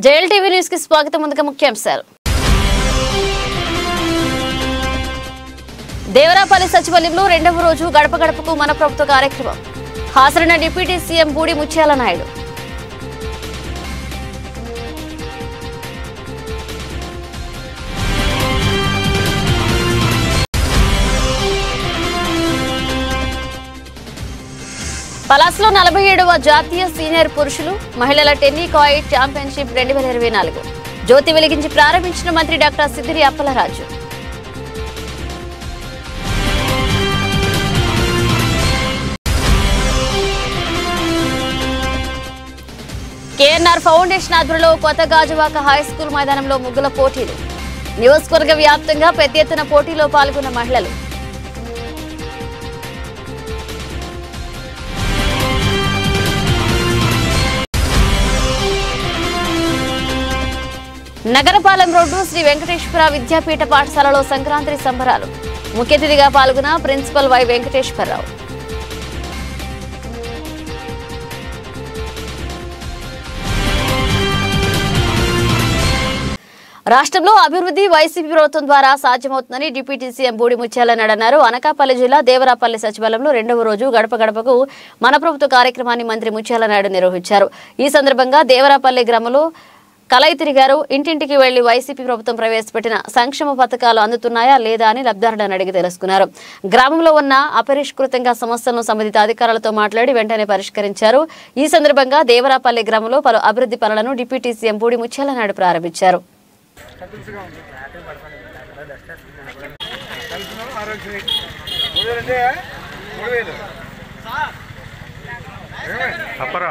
Jail TV news కి స్వాగతం ముందుగా ముఖ్యాంశాలు దేవరాపల్లి సచివాలయంలో రెండవ రోజు గడప గడపకు మన ప్రభుత్వ కార్యక్రమం హాజరైన డిప్యూటీ సీఎం బూడి ముత్యాల నాయుడు పలాస్లో నలభై ఏడవ జాతీయ సీనియర్ పురుషులు మహిళల టెన్నికాయిడ్ ఛాంపియన్షిప్ రెండు వేల ఇరవై నాలుగు జ్యోతి వెలిగించి ప్రారంభించిన మంత్రి doctor Siddiri Appalaraju KNR foundation ఆధ్వర్యంలో కొత్త గాజువాక హై స్కూల్ మైదానంలో ముగ్గుల పోటీలు నియోజకవర్గ వ్యాప్తంగా పెద్ద ఎత్తున పోటీలో పాల్గొన్న మహిళలు నగరపాలెం రోడ్డు శ్రీ వెంకటేశ్వర విద్యాపీఠ పాఠశాలలో సంక్రాంతి సంబరాలు ముఖ్య అతిథిగా పాల్గొన్న ప్రిన్సిపల్ వై వెంకటేశ్వరరావు రాష్ట్రంలో అభివృద్ధి వైసీపీ ప్రభుత్వం ద్వారా సాధ్యమవుతుందని డిప్యూటీ సీఎం బూడి ముత్యాలనాయుడు అన్నారు అనకాపల్లి జిల్లా దేవరాపల్లి సచివాలయంలో రెండవ రోజు గడప గడపకు మన ప్రభుత్వ కార్యక్రమాన్ని మంత్రి ముత్యాలనాయుడు నిర్వహించారు ఈ సందర్భంగా దేవరాపల్లి గ్రామంలో కలయి తిరిగారు ఇంటింటికి వెళ్లి వైసీపీ ప్రభుత్వం ప్రవేశపెట్టిన సంక్షేమ పథకాలు అందుతున్నాయా లేదా అని లబ్ధారులను అడిగి తెలుసుకున్నారు గ్రామంలో ఉన్న అపరిష్కృతంగా సమస్యలను సంబంధిత అధికారులతో మాట్లాడి వెంటనే పరిష్కరించారు ఈ సందర్భంగా దేవరాపల్లి గ్రామంలో పలు అభివృద్ధి పనులను డిప్యూటీ సీఎం బూడి ముత్యాలనాయుడు ప్రారంభించారు అప్పరా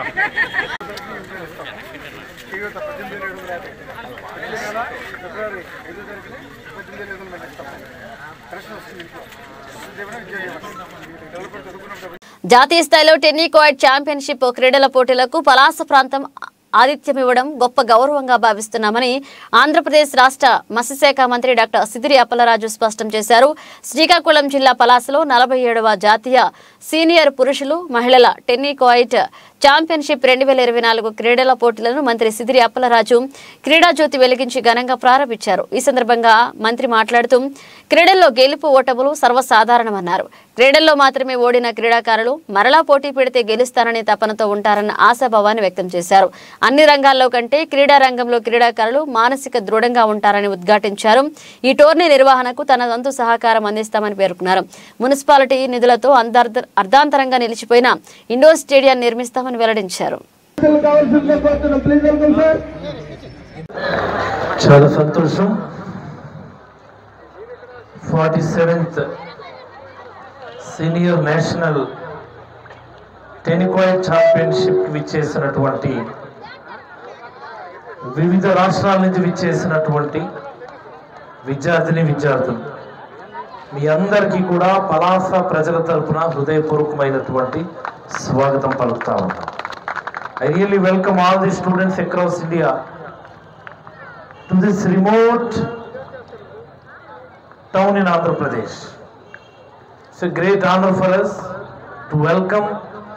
జాతీయ స్థాయిలో టెన్నికోయిడ్ ఛాంపియన్షిప్ క్రీడల పోటీలకు పలాస ప్రాంతం ఆతిథ్యం ఇవ్వడం గొప్ప గౌరవంగా భావిస్తున్నామని ఆంధ్రప్రదేశ్ రాష్ట్ర మత్స్యశాఖ మంత్రి డాక్టర్ సిదిరి అప్పలరాజు స్పష్టం చేశారు శ్రీకాకుళం జిల్లా పలాసలో నలభై ఏడవ జాతీయ సీనియర్ పురుషులు మహిళల టెన్నికోయిట్ ఛాంపియన్షిప్ రెండు వేల ఇరవై నాలుగు క్రీడల పోటీలను మంత్రి సిదిరి అప్పలరాజు క్రీడా జ్యోతి వెలిగించి ఘనంగా ప్రారంభించారు ఈ సందర్భంగా మంత్రి మాట్లాడుతూ క్రీడల్లో గెలుపు ఓటములు సర్వసాధారణమన్నారు క్రీడల్లో మాత్రమే ఓడిన క్రీడాకారులు మరలా పోటీ పెడితే గెలుస్తారనే తపనతో ఉంటారన్న ఆశాభావాన్ని వ్యక్తం చేశారు అన్ని రంగాల్లో కంటే క్రీడా రంగంలో క్రీడాకారులు మానసిక దృఢంగా ఉంటారని ఉద్ఘాటించారు ఈ టోర్నీ నిర్వహణకు తన వంతు సహకారం అందిస్తామని పేర్కొన్నారు మున్సిపాలిటీ నిధులతో అందార్థ- అర్ధాంతరంగా నిలిచిపోయిన ఇండోర్ స్టేడియం నిర్మిస్తామని వెల్లడించారు కావాల్సిందిగా కోరుతున్నాం ప్లీజ్ వెల్కమ్ సార్ చాలా సంతోషం forty seventh senior national tenikoit championship విచ్చేసినటువంటి వివిధ రాష్ట్రాల నుంచి విచ్చేసినటువంటి విద్యార్థిని విద్యార్థులు మీ అందరికీ కూడా పలాస ప్రజల తరపున హృదయపూర్వకమైనటువంటి స్వాగతం పలుకుతా ఉన్నాం I really welcome all the students across India to this remote town in Andhra Pradesh. It's a great honor for us to welcome,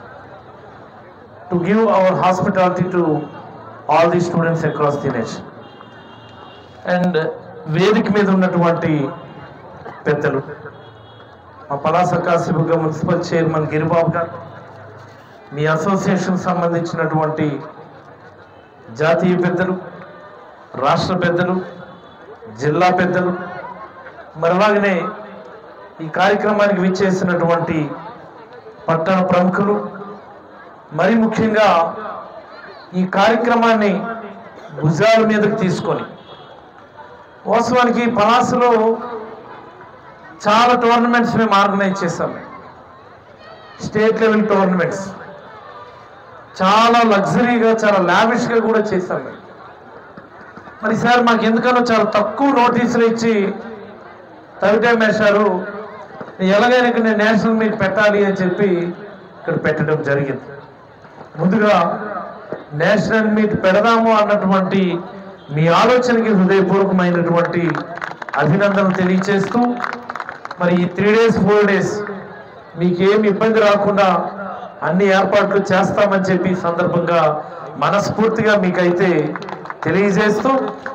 to give our hospitality to all the students across the nation. And వేదిక మీద ఉన్నటువంటి పెద్దలు మా Palasa Kasibugga municipal chairman Giribabu garu మీ association సంబంధించినటువంటి జాతీయ పెద్దలు రాష్ట్ర పెద్దలు జిల్లా పెద్దలు మరి అలాగనే ఈ కార్యక్రమానికి విచ్చేసినటువంటి పట్టణ ప్రముఖులు మరి ముఖ్యంగా ఈ కార్యక్రమాన్ని భుజాల మీదకి తీసుకొని వాస్తవానికి పలాసలో చాలా టోర్నమెంట్స్ మేము ఆర్గనైజ్ చేస్తాం స్టేట్ లెవెల్ టోర్నమెంట్స్ చాలా లగ్జరీగా చాలా లావిష్గా కూడా చేస్తాం మేము మరి సార్ మాకు ఎందుకనో చాలా తక్కువ నోటీసులు ఇచ్చి తవిటేం వేశారు ఎలాగైనా ఇక్కడ నేను నేషనల్ మీట్ పెట్టాలి అని చెప్పి ఇక్కడ పెట్టడం జరిగింది ముందుగా నేషనల్ మీట్ పెడదాము అన్నటువంటి మీ ఆలోచనకి హృదయపూర్వకమైనటువంటి అభినందనలు తెలియచేస్తూ మరి ఈ త్రీ డేస్ ఫోర్ డేస్ మీకేం ఇబ్బంది రాకుండా అన్ని ఏర్పాట్లు చేస్తామని చెప్పి ఈ సందర్భంగా మనస్ఫూర్తిగా మీకైతే తెలియజేస్తూ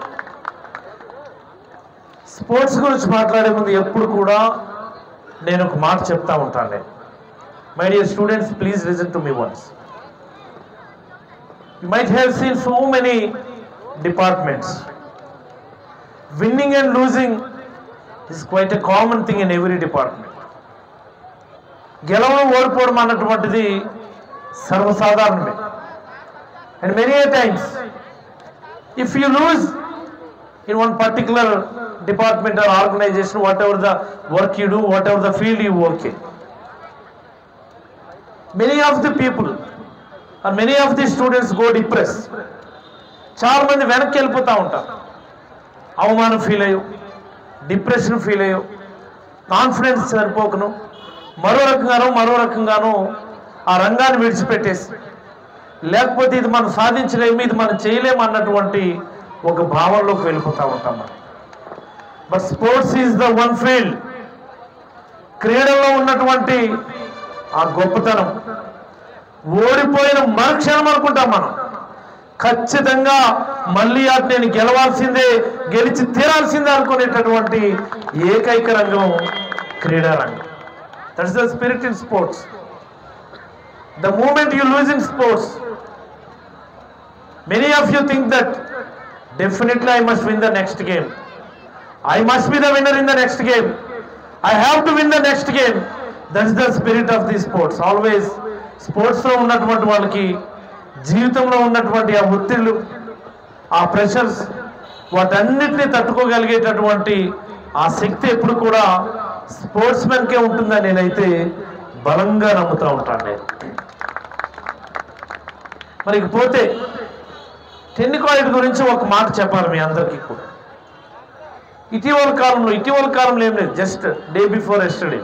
స్పోర్ట్స్ గురించి మాట్లాడే ముందు ఎప్పుడు కూడా నేను ఒక మాట చెప్తా ఉంటాను నేను my dear students please listen to me once you might have seen so many departments winning and losing is quite a common thing in every department గెలవడం ఓడిపోవడం అన్నటువంటిది సర్వసాధారణమే and many a times if you lose in one particular department or organization, whatever the work you do, whatever the field you work in. Many of the people or many of the students go depressed. చాలా మంది వెనక్కి వెళ్ళిపోతూ ఉంటారు అవమానం feel అయ్యో depression feel అయ్యో confidence సరిపోకను మరో రకంగానో మరో రకంగానో ఆ రంగాన్ని విడిచిపెట్టేసి లేకపోతే ఇది మనం సాధించలేము ఇది మనం చేయలేము అన్నటువంటి ఒక భావంలోకి వెళ్ళిపోతూ ఉంటాం మనం but sports is the one field క్రీడల్లో ఉన్నటువంటి ఆ గొప్పతనం ఓడిపోయిన మరుక్షణం అనుకుంటాం మనం ఖచ్చితంగా మళ్ళీ అది నేను గెలవాల్సిందే గెలిచి తీరాల్సిందే అనుకునేటటువంటి ఏకైక రంగం క్రీడా రంగం that's the spirit in sports the moment you lose in sports Many of you think that definitely I must win the next game. I must be the winner in the next game. I have to win the next game. That's the spirit of the sports. Always sports లో ఉన్నటువంటి వాళ్ళకి జీవితంలో ఉన్నటువంటి ఆ ఒత్తిళ్ళు ఆ pressures వాటన్నిటిని తట్టుకోగలిగేటటువంటి ఆ శక్తి ఎప్పుడు కూడా స్పోర్ట్స్ మెన్కే ఉంటుందని నేనైతే బలంగా నమ్ముతూ ఉంటాను నేను మరి ఇక పోతే టెన్నికాయిడ్ గురించి ఒక మాట చెప్పాలి మీ అందరికీ కూడా ఇటీవల కాలంలో ఇటీవల కాలంలో ఏం లేదు జస్ట్ డే బిఫోర్ ఎస్టర్డే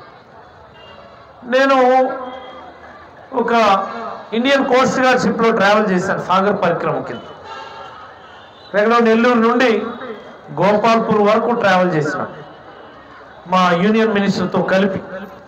నేను ఒక ఇండియన్ కోస్ట్ గార్డ్ షిప్లో ట్రావెల్ చేశాను సాగర్ పరిక్రమ కింద ఎక్కడో నెల్లూరు నుండి గోపాల్పూర్ వరకు ట్రావెల్ చేసినాం మా యూనియన్ మినిస్టర్తో కలిపి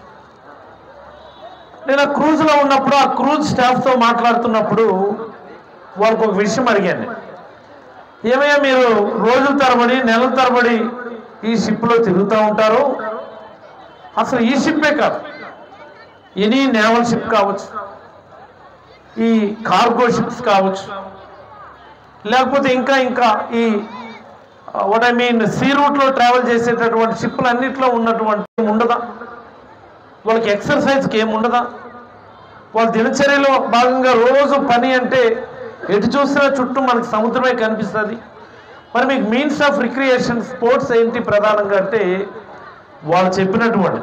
నేను ఆ క్రూజ్లో ఉన్నప్పుడు ఆ క్రూజ్ స్టాఫ్తో మాట్లాడుతున్నప్పుడు వాళ్ళకు ఒక విషయం అడిగాను నేను. ఏమయ్యా మీరు రోజుల తరబడి నెలల తరబడి ఈ షిప్లో తిరుగుతూ ఉంటారు అసలు ఈ షిప్పే కాదు ఎనీ నేవల్ షిప్ కావచ్చు ఈ కార్గో షిప్స్ కావచ్చు లేకపోతే ఇంకా ఇంకా ఈ వాట్ ఐ మీన్ సీ రూట్లో ట్రావెల్ చేసేటటువంటి షిప్లు అన్నిట్లో ఉన్నటువంటి ఉండదా వాళ్ళకి ఎక్సర్సైజ్కి ఏమి ఉండదా వాళ్ళ దినచర్యలో భాగంగా రోజు పని అంటే ఎటు చూసినా చుట్టూ మనకి సముద్రమే కనిపిస్తుంది మరి మీకు మీన్స్ ఆఫ్ రిక్రియేషన్ స్పోర్ట్స్ ఏంటి ప్రధానంగా అంటే వాళ్ళు చెప్పినటువంటి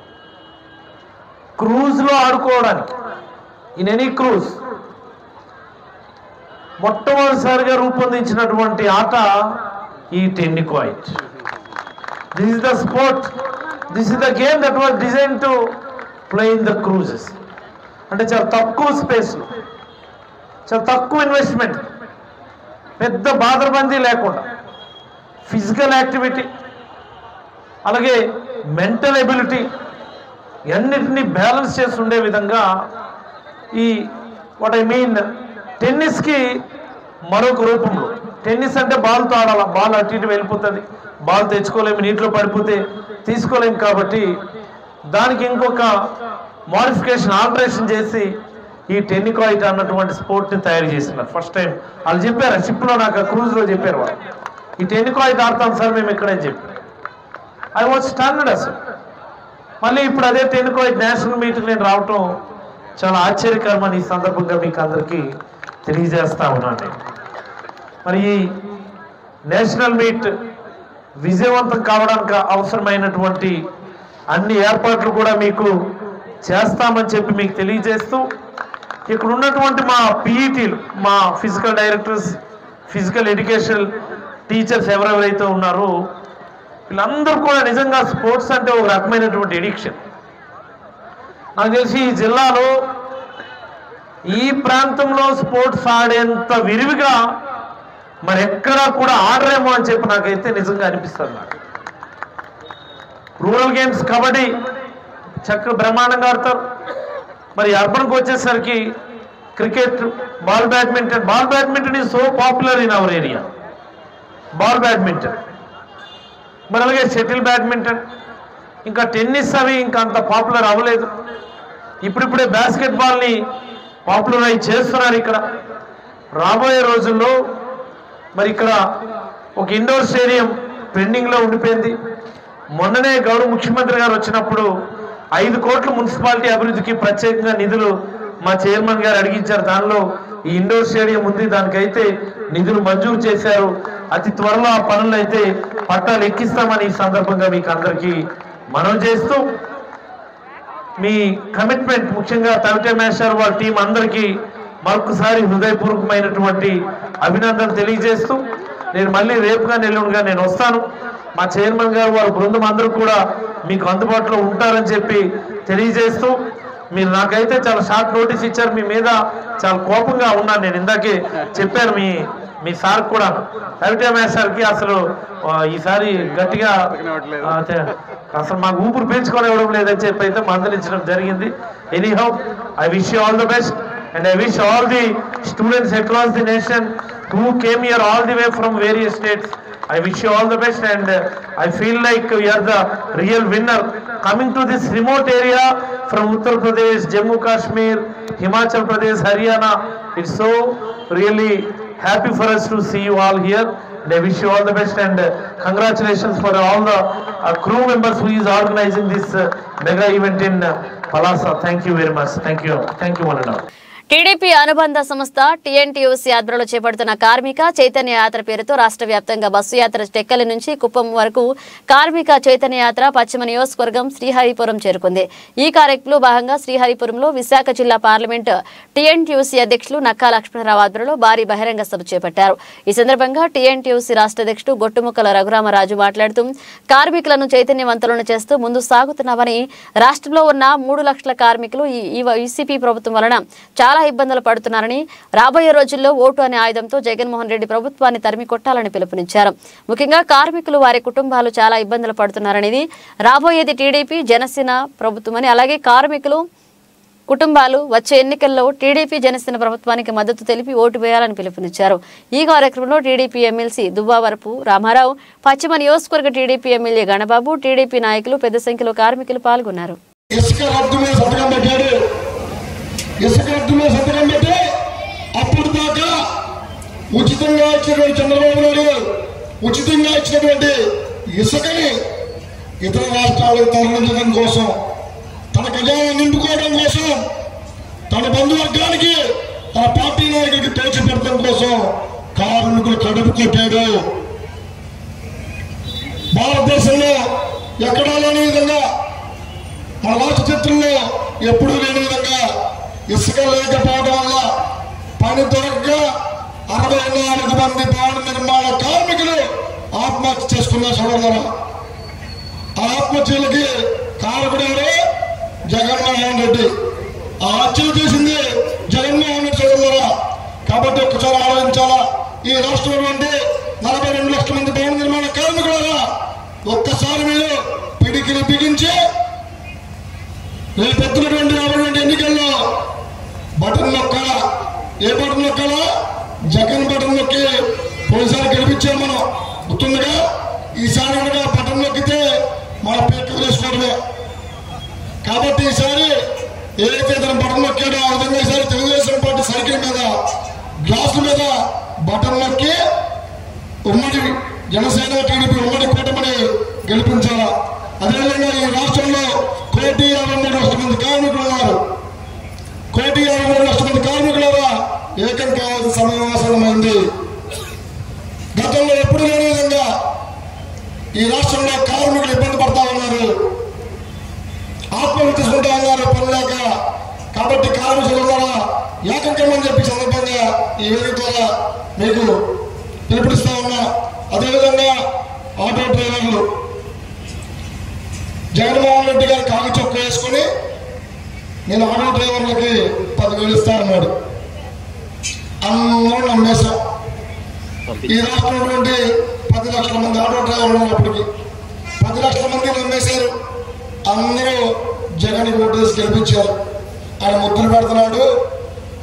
క్రూజ్లో ఆడుకోవడానికి ఇన్ ఎనీ క్రూజ్ మొట్టమొదటిసారిగా రూపొందించినటువంటి ఆట ఈ tenikoit this is the sport this is the game that was design to play in the cruises అంటే చాలా తక్కువ స్పేస్లో చాలా తక్కువ ఇన్వెస్ట్మెంట్ పెద్ద బాధరబందీ లేకుండా ఫిజికల్ యాక్టివిటీ అలాగే మెంటల్ ఎబిలిటీ అన్నిటినీ బ్యాలెన్స్ చేసి ఉండే విధంగా ఈ వాట్ ఐ మీన్ టెన్నిస్కి మరొక రూపంలో టెన్నిస్ అంటే బాల్తో ఆడాలి బాల్ అటు ఇటు వెళ్ళిపోతుంది బాల్ తెచ్చుకోలేము నీటిలో పడిపోతే తీసుకోలేము కాబట్టి దానికి ఇంకొక మోడిఫికేషన్ ఆల్టరేషన్ చేసి ఈ టెన్నికాయిట్ అన్నటువంటి స్పోర్ట్ని తయారు చేస్తున్నారు ఫస్ట్ టైం వాళ్ళు చెప్పారు షిప్లో నాకు క్రూజ్లో చెప్పారు వాళ్ళు ఈ టెన్నికాయిట్ ఆడతాం సార్ మేము ఇక్కడే చెప్పారు ఐ వాజ్ స్టాండర్డ్ అసలు మళ్ళీ ఇప్పుడు అదే టెన్నికాయిట్ నేషనల్ మీట్కి నేను రావటం చాలా ఆశ్చర్యకరమని ఈ సందర్భంగా మీకు అందరికీ తెలియజేస్తా ఉన్నాను నేను మరి ఈ నేషనల్ మీట్ విజయవంతం కావడానికి అవసరమైనటువంటి అన్ని ఏర్పాట్లు కూడా మీకు చేస్తామని చెప్పి మీకు తెలియజేస్తూ ఇక్కడ ఉన్నటువంటి మా పీఈటీలు మా physical directors physical education teachers ఎవరెవరైతే ఉన్నారో వీళ్ళందరూ కూడా నిజంగా స్పోర్ట్స్ అంటే ఒక రకమైనటువంటి ఎడిక్షన్ నాకు తెలిసి ఈ జిల్లాలో ఈ ప్రాంతంలో స్పోర్ట్స్ ఆడేంత విరివిగా మరి ఎక్కడా కూడా ఆడరేమో అని చెప్పి నాకైతే నిజంగా అనిపిస్తుంది నాకు రూరల్ గేమ్స్ కబడ్డీ చక్క బ్రహ్మాండంగా ఆడతారు మరి అర్బన్కి వచ్చేసరికి cricket ball badminton ball badminton is so popular in our area ball badminton మరి అలాగే షటిల్ బ్యాడ్మింటన్ ఇంకా టెన్నిస్ అవి ఇంకా అంత పాపులర్ అవ్వలేదు ఇప్పుడిప్పుడే బాస్కెట్ బాల్ని పాపులరైజ్ చేస్తున్నారు ఇక్కడ రాబోయే రోజుల్లో మరి ఇక్కడ ఒక ఇండోర్ స్టేడియం పెండింగ్లో ఉండిపోయింది మొన్ననే గౌరవ ముఖ్యమంత్రి గారు వచ్చినప్పుడు ఐదు కోట్ల మున్సిపాలిటీ అభివృద్ధికి ప్రత్యేకంగా నిధులు మా చైర్మన్ గారు అడిగించారు దానిలో ఈ ఇండోర్ స్టేడియం ఉంది దానికైతే నిధులు మంజూరు చేశారు అతి త్వరలో ఆ పనులు అయితే పట్టాలు ఎక్కిస్తామని ఈ సందర్భంగా మీకు అందరికీ మనం చేస్తూ మీ కమిట్మెంట్ ముఖ్యంగా తవిటే మేషర్ వాళ్ళ టీం అందరికీ మరొకసారి హృదయపూర్వకమైనటువంటి అభినందనలు తెలియజేస్తూ నేను మళ్ళీ రేపుగా నెల్లుండిగా నేను వస్తాను మా చైర్మన్ గారు వారి బృందం అందరూ కూడా మీకు అందుబాటులో ఉంటారని చెప్పి తెలియజేస్తూ మీరు నాకైతే చాలా షార్ట్ నోటీస్ ఇచ్చారు మీ మీద చాలా కోపంగా ఉన్నాను నేను ఇందాకే చెప్పాను మీ మీ సార్ కూడా తవిటే మేషర్కి అసలు ఆ, ఈసారి గట్టిగా ఆ, తె- అసలు మాకు ఊపిరి పీల్చుకొని ఇవ్వడం లేదని చెప్పి అయితే మందలించడం జరిగింది any how I wish you all the best and I wish all the students across the nation who came here all the way from various states I wish you all the best and uh, I feel like you are the real winner. Coming to this remote area from Uttar Pradesh, Jammu Kashmir, Himachal Pradesh, Haryana, it's so really happy for us to see you all here. And I wish you all the best and uh, congratulations for all the uh, crew members who is organizing this uh, mega event in uh, Palasa. Thank you very much. Thank you. Thank you one and all. TDP అనుబంధ సంస్థ TNTUC ఆధ్వర్యంలో చేపడుతున్న కార్మిక చైతన్య యాత్ర పేరుతో రాష్ట్ర వ్యాప్తంగా bus యాత్ర టెక్కలి నుంచి కుప్పం వరకు కార్మిక చైతన్య యాత్ర పశ్చిమ నియోజకవర్గం శ్రీహరిపురం చేరుకుంది ఈ కార్యక్రమంలో భాగంగా శ్రీహరిపురంలో విశాఖ జిల్లా పార్లమెంట్ టీఎన్టీయూసీ అధ్యక్షులు నక్కా లక్ష్మణరావు ఆధ్వర్యంలో భారీ బహిరంగ సభ చేపట్టారు ఈ సందర్భంగా టీఎన్టీయూసీ రాష్ట్ర అధ్యక్షుడు గొట్టుముక్కల రఘురామరాజు మాట్లాడుతూ కార్మికులను చైతన్యవంతులను చేస్తూ ముందు సాగుతున్నామని రాష్ట్రంలో ఉన్న మూడు లక్షల కార్మికులు ఈ ఈ వైసీపీ ప్రభుత్వం వలన చాలా ఇబ్బందులు పడుతున్నారని రాబోయే రోజుల్లో ఓటు అనే ఆయుధంతో జగన్మోహన్ రెడ్డి ప్రభుత్వాన్ని తరిమి కొట్టాలని పిలుపునిచ్చారు ముఖ్యంగా కార్మికులు వారి కుటుంబాలు చాలా ఇబ్బందులు పడుతున్నారనేది రాబోయేది టీడీపీ జనసేన ప్రభుత్వమని అలాగే కార్మికులు కుటుంబాలు వచ్చే ఎన్నికల్లో టీడీపీ జనసేన ప్రభుత్వానికి మద్దతు తెలిపి ఓటు వేయాలని పిలుపునిచ్చారు ఈ కార్యక్రమంలో టీడీపీ ఎమ్మెల్సీ దుబ్బావరపు రామారావు పశ్చిమ నియోజకవర్గ టీడీపీ ఎమ్మెల్యే గణబాబు టీడీపీ నాయకులు పెద్ద సంఖ్యలో కార్మికులు పాల్గొన్నారు ఇసుక రద్దు మీద సంతకం పెట్టాడు ఇసుక రద్దు మీద సంతకం పెట్టి అప్పుడు దాకా ఉచితంగా ఇచ్చినటువంటి చంద్రబాబు నాయుడు ఉచితంగా ఇచ్చినటువంటి ఇసుకని ఇతర రాష్ట్రాలకు తరలించడం కోసం తన ఖజానా నింపుకోవడం కోసం తన బంధువర్గానికి తన పార్టీ నాయకుడికి తోచి పెట్టడం కోసం కార్మికులు కడుపు కొట్టాడు భారతదేశంలో ఎక్కడా లేని విధంగా మన రాష్ట్ర చరిత్రలో ఎప్పుడూ లేని విధంగా ఇసుక లేకపోవడం వల్ల పని దొరకక అరవై నాలుగు మంది భవన నిర్మాణ కార్మికులు ఆత్మహత్య చేసుకున్న సోదరుల ఆ ఆత్మహత్యలకి కారకుడు ఎవరు జగన్మోహన్ రెడ్డి ఆ హత్యలు చేసింది జగన్మోహన్ రెడ్డి సోదరులరా కాబట్టి ఒక్కసారి ఆలోచించాలా ఈ రాష్ట్రంలో ఉండే నలభై రెండు లక్షల మంది భవన నిర్మాణ కార్మికులరా ఒక్కసారి మీరు పిడికిని బిగించి రేపు ఎత్తున్నటువంటి రాబోయేటువంటి ఎన్నికల్లో బటన్ నొక్కాల ఏ బటన్ నొక్కాలా జగన్ బటన్ నొక్కి పోయినసారి గెలిపించాం మనం గుర్తుందిగా ఈసారి కనుక బటన్ నొక్కితే మన పేరు వేసుకోవడమే కాబట్టి ఈసారి ఏదైతే తన బటన్ నొక్కాడో ఆ విధంగా ఈసారి తెలుగుదేశం పార్టీ సైకిల్ మీద గ్లాసుల మీద బటన్ నొక్కి ఉమ్మడి జనసేన టీడీపీ ఉమ్మడి కూటమిని గెలిపించాలా అదేవిధంగా ఈ రాష్ట్రంలో కోటి యాభై మూడు లక్షల మంది కార్మికులు ఉన్నారు కోటి యాభై మూడు లక్షల మంది కార్మికులరా ఏకం కావాల్సిన సమయం ఆసన్నమైంది గతంలో ఎప్పుడు లేని విధంగా ఈ రాష్ట్రంలో కార్మికులు ఇబ్బంది పడతా ఉన్నారు ఆత్మహత్య చేసుకుంటా ఉన్నారు పని లేక కాబట్టి కార్మికుల ద్వారా ఏకం కమ్మని చెప్పి సందర్భంగా ఈ వేదిక ద్వారా మీకు పిలుపునిస్తా ఉన్నా అదేవిధంగా ఆటో డ్రైవర్లు జగన్మోహన్ రెడ్డి గారు కాలు చొక్క వేసుకుని నేను ఆటో డ్రైవర్లకి పదివేలు ఇస్తా అన్నాడు అందరూ నమ్మేశాం ఈ రాష్ట్రంలో ఉన్నటువంటి పది లక్షల మంది ఆటో డ్రైవర్లు ఉన్నప్పటికీ పది లక్షల మంది నమ్మేశారు అందరూ జగన్ ఓటు వేసి గెలిపించారు ఆయన ముద్దులు పెడుతున్నాడు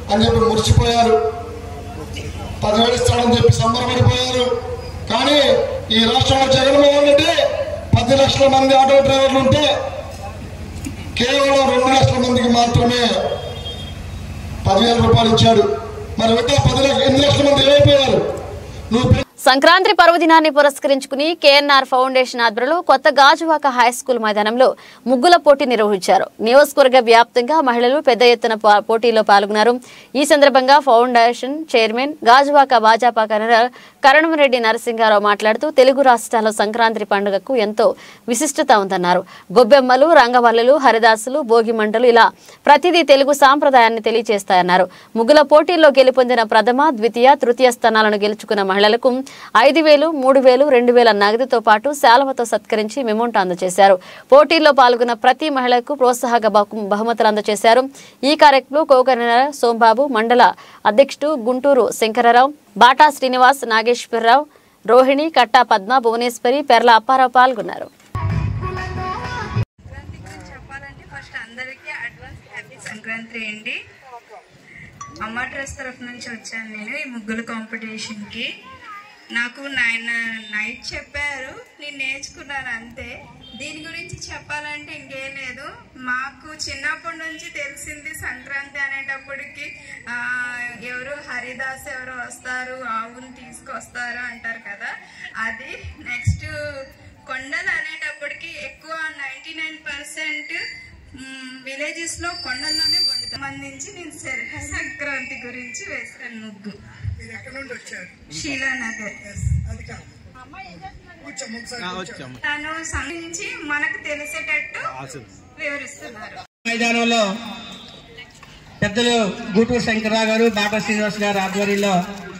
అని చెప్పి మురిసిపోయారు పదివేలు ఇస్తాడని చెప్పి సంబరపడిపోయారు కానీ ఈ రాష్ట్రంలో జగన్మోహన్ రెడ్డి పది లక్షల మంది ఆటో డ్రైవర్లు ఉంటే కేవలం రెండు లక్షల మందికి మాత్రమే పదివేల రూపాయలు ఇచ్చాడు మరి మిగతా పది లక్ష ఎనిమిది లక్షల మంది ఏమైపోయారు నువ్వు పె- సంక్రాంతి పర్వదినాన్ని పురస్కరించుకుని కేఎన్ఆర్ ఫౌండేషన్ ఆధ్వర్యంలో కొత్త గాజువాక హై స్కూల్ మైదానంలో ముగ్గుల పోటీ నిర్వహించారు నియోజకవర్గ వ్యాప్తంగా మహిళలు పెద్ద ఎత్తున పా- పోటీలో పాల్గొన్నారు ఈ సందర్భంగా foundation chairman Gajuwaka Bhajapa convener Karanamreddy Narasimharao మాట్లాడుతూ తెలుగు రాష్ట్రాల్లో సంక్రాంతి పండుగకు ఎంతో విశిష్టత ఉందన్నారు గొబ్బెమ్మలు రంగవల్లులు హరిదాసులు భోగి మంటలు ఇలా ప్రతిదీ తెలుగు సాంప్రదాయాన్ని తెలియజేస్తాయన్నారు ముగ్గుల పోటీల్లో గెలుపొందిన ప్రథమ ద్వితీయ తృతీయ స్థానాలను గెలుచుకున్న మహిళలకు ఐదు వేలు మూడు వేలు రెండు వేల నగదుతో పాటు శాలవతో సత్కరించి మెమోంటో అందజేశారు పోటీల్లో పాల్గొన్న ప్రతి మహిళకు ప్రోత్సాహక బహు- బహుమతులు అందజేశారు ఈ కార్యక్రమంలో కోకనర సోంబాబు మండల అధ్యక్షుడు గుంటూరు శంకరరావు బాటా శ్రీనివాస్ నాగేశ్వరరావు రోహిణి కట్టా పద్మ భువనేశ్వరి పెర్ల అప్పారావు పాల్గొన్నారు సంక్రాంతి గురించి చెప్పాలంటే ఫస్ట్ అందరికీ అడ్వాన్స్ హ్యాపీ సంక్రాంతి అండి అమ్మ డ్రెస్ తరఫు నుంచి వచ్చాను నేను ఈ ముగ్గుల కాంపిటీషన్ కి నాకు నైన్ నైట్ చెప్పారు నేను నేర్చుకున్నాను అంతే దీని గురించి చెప్పాలంటే ఇంకేం లేదు మాకు చిన్నప్పటి నుంచి తెలిసింది సంక్రాంతి అనేటప్పటికి ఆ, ఎవరు హరిదాస్ ఎవరు వస్తారు ఆవుని తీసుకొస్తారు అంటారు కదా అది నెక్స్ట్ కొండలు అనేటప్పటికి ఎక్కువ నైంటీ నైన్ పర్సెంట్ విలేజెస్ లో కొండల్లోనే వండుతాం సంబంధించి నేను స- సంక్రాంతి గురించి వేసాను ముగ్గు శీలానగర్ తను సంబంధించి మనకు తెలిసేటట్టు వివరిస్తున్నారు మైదానంలో పెద్దలు గూటూరు శంకరరావు గారు బాటా శ్రీనివాస్ గారు ఆధ్వర్యంలో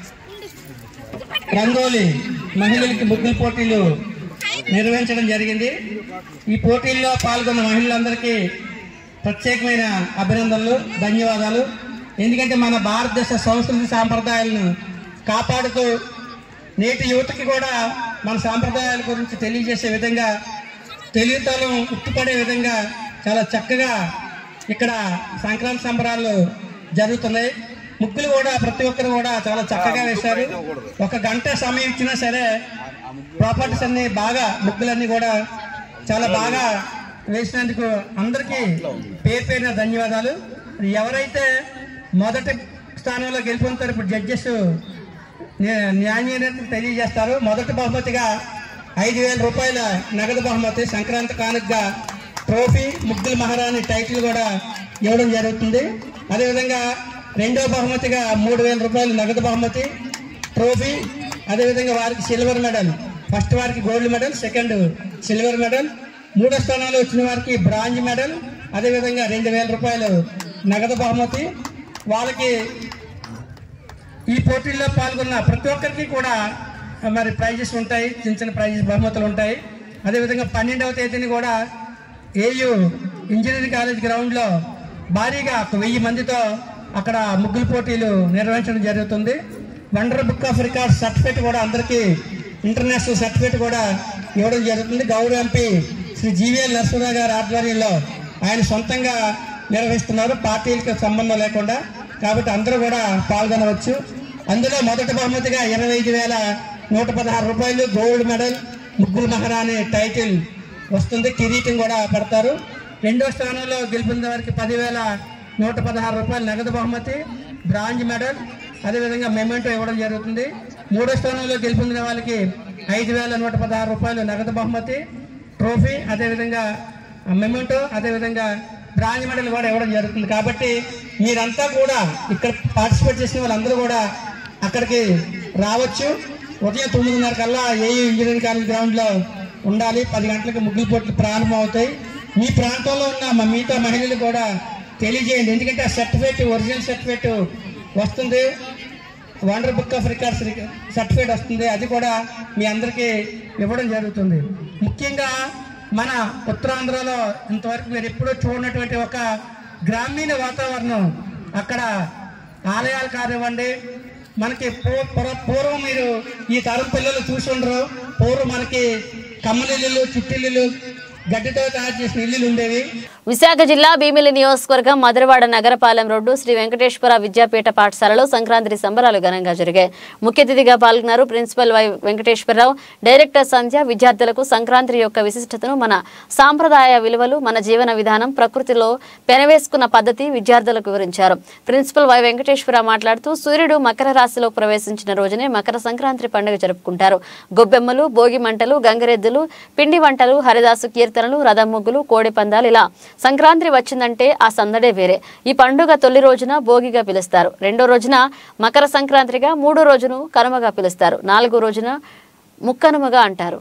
రంగోలి మహిళలకి ముగ్గుల పోటీలు నిర్వహించడం జరిగింది ఈ పోటీల్లో పాల్గొన్న మహిళలందరికీ ప్రత్యేకమైన అభినందనలు ధన్యవాదాలు ఎందుకంటే మన భారతదేశ సంస్కృతి సాంప్రదాయాలను కాపాడుతూ నేటి యువతకి కూడా మన సాంప్రదాయాల గురించి తెలియజేసే విధంగా తెలివితనం ఉట్టుపడే విధంగా చాలా చక్కగా ఇక్కడ సంక్రాంతి సంబరాలు జరుగుతున్నాయి ముగ్గులు కూడా ప్రతి ఒక్కరు కూడా చాలా చక్కగా వేశారు ఒక గంట సమయం ఇచ్చినా సరే ప్రాపర్టీస్ అన్ని బాగా ముగ్గులన్నీ కూడా చాలా బాగా వేసినందుకు అందరికీ పేరు పేరున ధన్యవాదాలు ఎవరైతే మొదటి స్థానంలో గెలుపొందుతారు ఇప్పుడు జడ్జెస్ న్యాయ తెలియజేస్తారు మొదటి బహుమతిగా ఐదు వేల రూపాయల నగదు బహుమతి సంక్రాంతి కానుకగా ట్రోఫీ ముగ్గుల మహారాణి టైటిల్ కూడా ఇవ్వడం జరుగుతుంది అదేవిధంగా రెండో బహుమతిగా మూడు వేల రూపాయల నగదు బహుమతి ట్రోఫీ అదేవిధంగా వారికి సిల్వర్ మెడల్ ఫస్ట్ వారికి gold medal second silver medal మూడో స్థానంలో వచ్చిన వారికి బ్రాంజ్ మెడల్ అదేవిధంగా రెండు వేల రూపాయలు నగదు బహుమతి వాళ్ళకి ఈ పోటీల్లో పాల్గొన్న ప్రతి ఒక్కరికి కూడా మరి ప్రైజెస్ ఉంటాయి చిన్న చిన్న ప్రైజెస్ బహుమతులు ఉంటాయి అదేవిధంగా పన్నెండవ తేదీని కూడా ఏయు ఇంజనీరింగ్ కాలేజ్ గ్రౌండ్లో భారీగా ఒక వెయ్యి మందితో అక్కడ ముగ్గుల పోటీలు నిర్వహించడం జరుగుతుంది wonder book of records certificate కూడా అందరికీ ఇంటర్నేషనల్ సర్టిఫికేట్ కూడా ఇవ్వడం జరుగుతుంది గౌరవ ఎంపీ శ్రీ జీవీఎల్ నరసింహరావు గారి ఆధ్వర్యంలో ఆయన సొంతంగా నిర్వహిస్తున్నారు పార్టీలకు సంబంధం లేకుండా కాబట్టి అందరూ కూడా పాల్గొనవచ్చు అందులో మొదటి బహుమతిగా ఇరవై ఐదు వేల నూట పదహారు రూపాయలు గోల్డ్ మెడల్ ముగ్గురు మహారాణి టైటిల్ వస్తుంది కిరీటం కూడా పెడతారు రెండో స్థానంలో గెలుపొందిన వారికి పదివేల నూట పదహారు రూపాయలు నగదు బహుమతి బ్రాంజ్ మెడల్ అదేవిధంగా మెమెంటో ఇవ్వడం జరుగుతుంది మూడో స్థానంలో గెలుపొందిన వాళ్ళకి ఐదు వేల నూట పదహారు రూపాయలు నగదు బహుమతి ట్రోఫీ అదేవిధంగా మెమెంటో అదేవిధంగా బ్రాంజ్ మెడల్ కూడా ఇవ్వడం జరుగుతుంది కాబట్టి మీరంతా కూడా ఇక్కడ పార్టిసిపేట్ చేసిన వాళ్ళందరూ కూడా అక్కడికి రావచ్చు ఉదయం తొమ్మిదిన్నర కల్లా ఏయూ ఇంజనీరింగ్ కాలేజ్ గ్రౌండ్లో ఉండాలి పది గంటలకు ముగ్గులు పోట్లు ప్రారంభం అవుతాయి మీ ప్రాంతంలో ఉన్న మా మిగతా మహిళలు కూడా తెలియజేయండి ఎందుకంటే ఆ సర్టిఫికేట్ ఒరిజినల్ సర్టిఫికేట్ వస్తుంది wonder book of records certificate వస్తుంది అది కూడా మీ అందరికీ ఇవ్వడం జరుగుతుంది ముఖ్యంగా మన ఉత్తరాంధ్రలో ఇంతవరకు మీరు ఎప్పుడూ చూడనటువంటి ఒక గ్రామీణ వాతావరణం అక్కడ ఆలయాలు కానివ్వండి మనకి పూ- పూర్వ- పూర్వం మీరు ఈ తరం పిల్లలు చూసి ఉండరు పూర్వం మనకి కమ్మలిల్లు చుట్టిల్లు గడ్డితో తయారు చేసిన ఇల్లులు ఉండేవి విశాఖ జిల్లా భీమిలి నియోజకవర్గం మధురవాడ నగరపాలెం రోడ్డు శ్రీ వెంకటేశ్వర విద్యాపీఠ పాఠశాలలో సంక్రాంతి సంబరాలు ఘనంగా జరిగాయి ముఖ్య అతిథిగా పాల్గొన్నారు principal Y Venkateswararao director Sandhya విద్యార్థులకు సంక్రాంతి యొక్క విశిష్టతను మన సాంప్రదాయ విలువలు మన జీవన విధానం ప్రకృతిలో పెనవేసుకున్న పద్ధతి విద్యార్థులకు వివరించారు ప్రిన్సిపల్ వై వెంకటేశ్వర మాట్లాడుతూ సూర్యుడు మకర రాశిలో ప్రవేశించిన రోజునే మకర సంక్రాంతి పండుగ జరుపుకుంటారు గొబ్బెమ్మలు భోగి మంటలు గంగరెద్దులు పిండి వంటలు హరిదాసు కీర్తనలు రథం ముగ్గులు కోడి పందాలు ఇలా సంక్రాంతి వచ్చిందంటే ఆ సందడే వేరే ఈ పండుగ తొలి రోజున భోగిగా పిలుస్తారు రెండో రోజున మకర సంక్రాంతిగా మూడో రోజును కనుమగా పిలుస్తారు నాలుగో రోజున ముక్కనుమగా అంటారు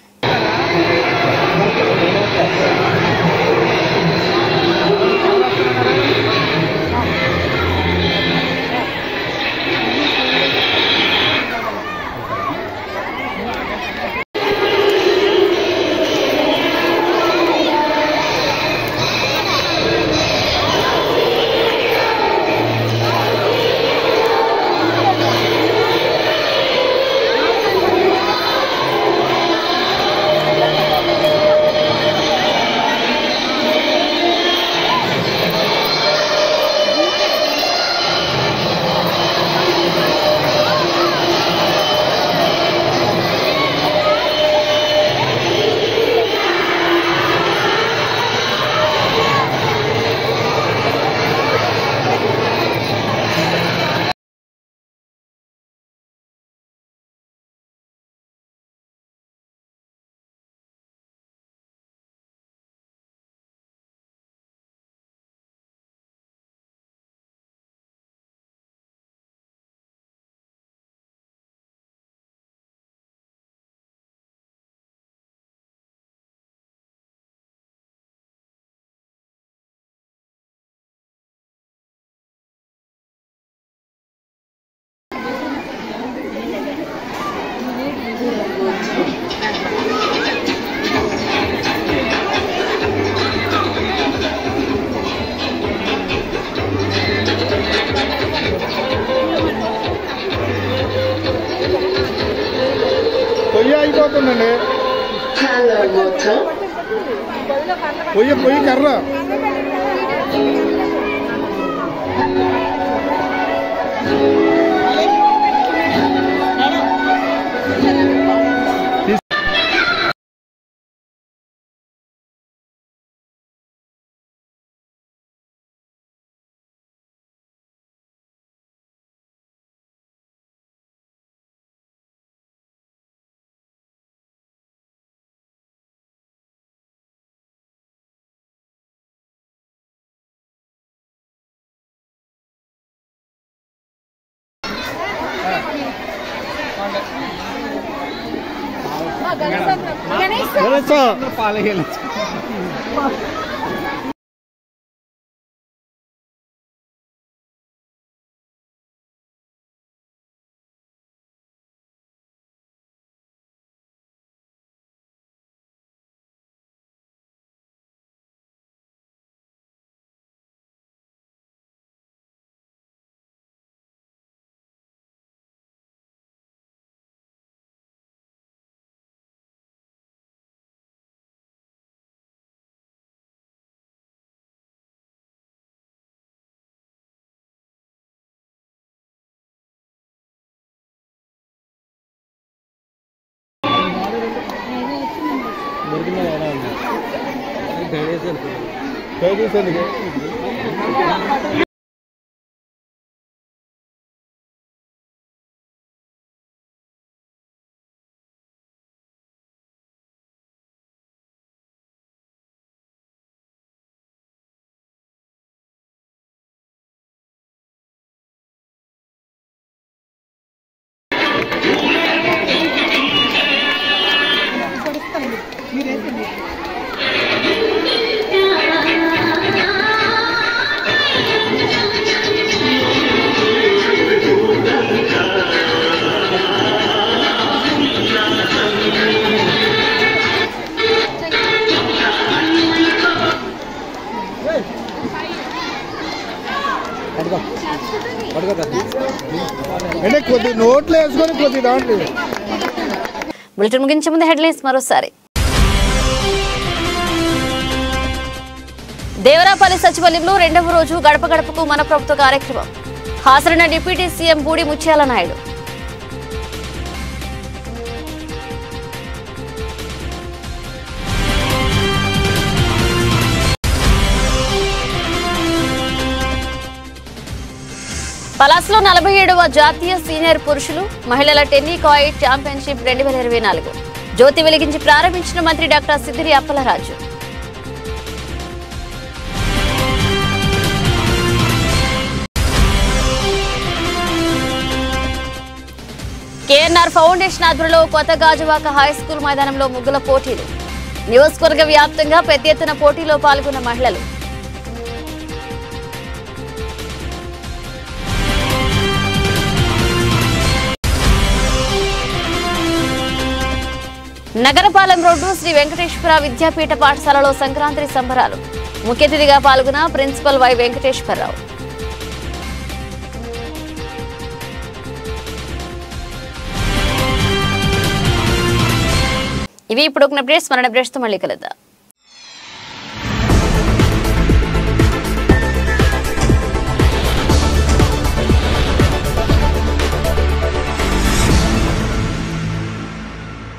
పొయ్యి అయిపోతుందండి పొయ్యి పొయ్యి కర్ర అంటే కొద్ది నోట్లు వేసుకొని కొద్ది దాంట్లో బులెటిన్ ముగించే ముందు హెడ్లైన్స్ మరోసారి దేవరాపల్లి సచివాలయంలో రెండవ రోజు గడప గడపకు మన ప్రభుత్వ కార్యక్రమం హాజరైన డిప్యూటీ సీఎం బూడి ముత్యాల నాయుడు పలాస్లో నలభై ఏడవ జాతీయ సీనియర్ పురుషులు మహిళల టెన్నికాయిట్ ఛాంపియన్షిప్ రెండు వేల ఇరవై నాలుగు జ్యోతి వెలిగించి ప్రారంభించిన మంత్రి doctor Siddiri Appalaraju KNR foundation ఆధ్వర్యంలో కొత్త గాజువాక హై స్కూల్ మైదానంలో ముగ్గుల పోటీలు నియోజకవర్గ వ్యాప్తంగా పెద్ద ఎత్తున పోటీలో పాల్గొన్న మహిళలు నగరపాలెం రోడ్డు శ్రీ వెంకటేశ్వర విద్యాపీఠ పాఠశాలలో సంక్రాంతి సంబరాలు ముఖ్య అతిథిగా పాల్గొన్న ప్రిన్సిపల్ వై వెంకటేశ్వరరావు ఇవి ఇప్పుడు ఒక అప్డేట్స్ మన అప్డేట్స్తో మళ్ళీ కలుద్దాం